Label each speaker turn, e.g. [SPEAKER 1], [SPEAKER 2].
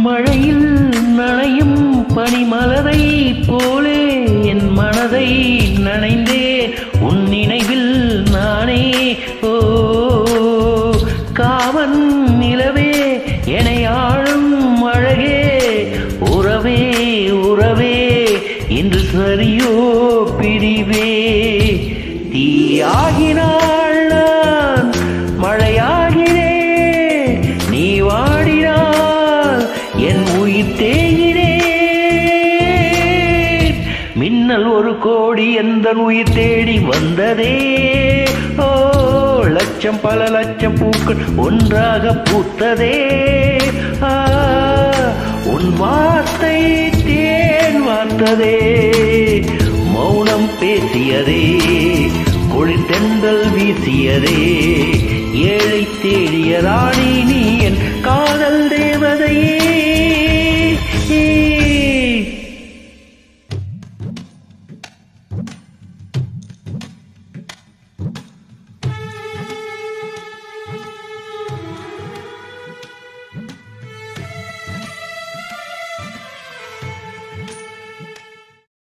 [SPEAKER 1] மழையில் நனையும் பனிமலரை போலே என் மனதை நனைந்தேன் உன் நினைவில் நானே ஓ காவன் நிலவே என்னை ஆளும் அழகே உறவே உறவே இன்று சரியோ பிரிவே தீயாகினாள் நான் மழையாகிறேன் நீ வாடினால் என் உயிர் தேகிறேன் மின்னல் ஒரு கோடி எந்த உயிர் தேடி வந்ததே ஓ லட்சம் பல லட்சம் பூக்கள் ஒன்றாக பூத்ததே ஆ, உன் வார்த்தை தேன் வார்த்ததே மௌனம் பேசியதே குளிர்தென்றல் வீசியதே ஏழை தேடிய ராணி நீ என் காதல் தேவதையே